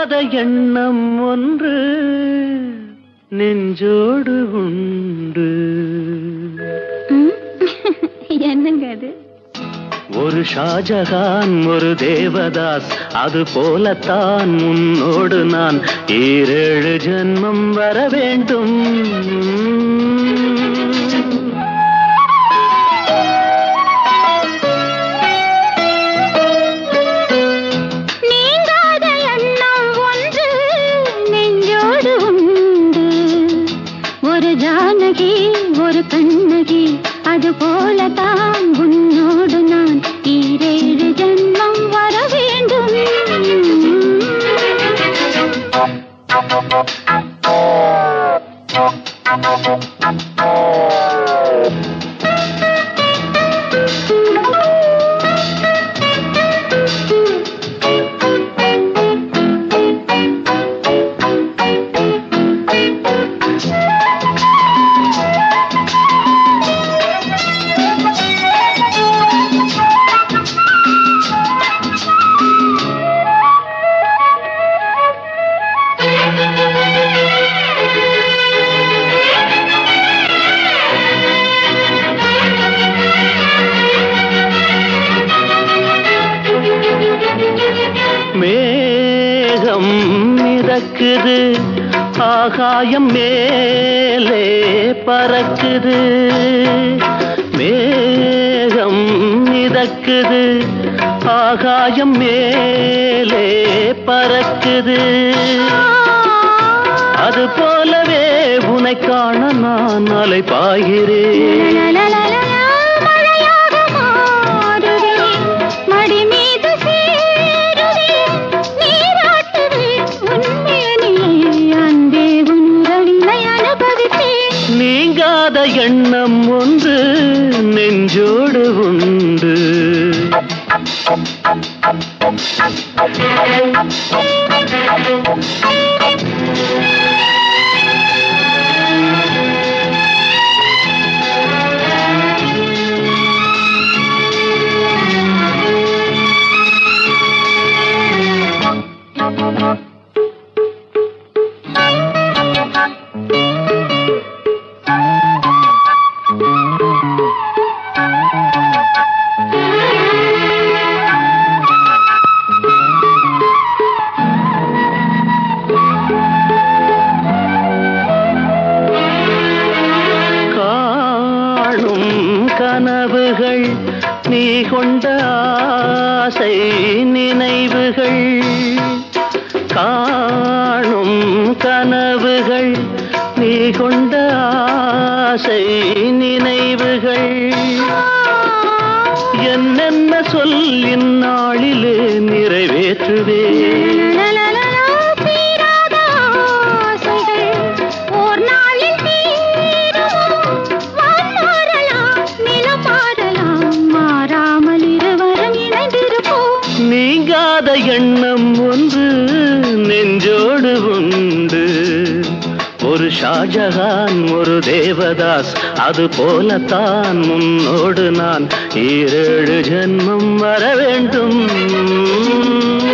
நீங்காத எண்ணம் ஒன்று நெஞ்சோடு உண்டு ம்? என்னங்க அது ஒரு ஷாஜகான் ஒரு தேவதாஸ் அது போலத்தான் உன்னோடு நான் ஈரேழு ஜென்மம் வர வேண்டும் நீங்காத எண்ணம் ஒன்று நெஞ்சோடு உண்டு ஒரு ஜானகி ஒரு கண்ணகி அது போலதான் உன்னோடு நான் ஈரேழு ஜென்மம் வர வேண்டும் மேகம் மிதக்குது ஆகாயம் மேலே பறக்குது மேகம் மிதக்குது ஆகாயம் மேலே பறக்குது அது போலவே உனை காண நான் அலை பாய்கிறேன் லலலலலா, மழையாக மாறுதே, மடி மீது சேருதே, நீராட்டுதே, உன்மேனிலே அன்பே உன்களினை அனுபவித்தேன். நீங்காத எண்ணம் ஒன்று நெஞ்சோடு உண்டு காணும் கனவுகள் நீ கொண்ட ஆசை நினைவுகள் காணும் கனவுகள் நீ கொண்ட ஆசை நினைவுகள் என்னென்ன சொல் இந்நாளிலே நிறைவேற்றுவே லலலலலா, தீராத ஆசைகள் ஓர் நாளில் தீருமோ? வான் மாறலாம், நிலம் மாறலாம், மாறாமல் இருவரும் இணைந்திருப்போம் நீங்காத எண்ணம் ஒன்று நெஞ்சோடு உண்டு ஒரு ஷாஜகான் ஒரு தேவதாஸ் அது போலத்தான் முன்னோடு நான் ஈரேழு ஜென்மம் வர வேண்டும்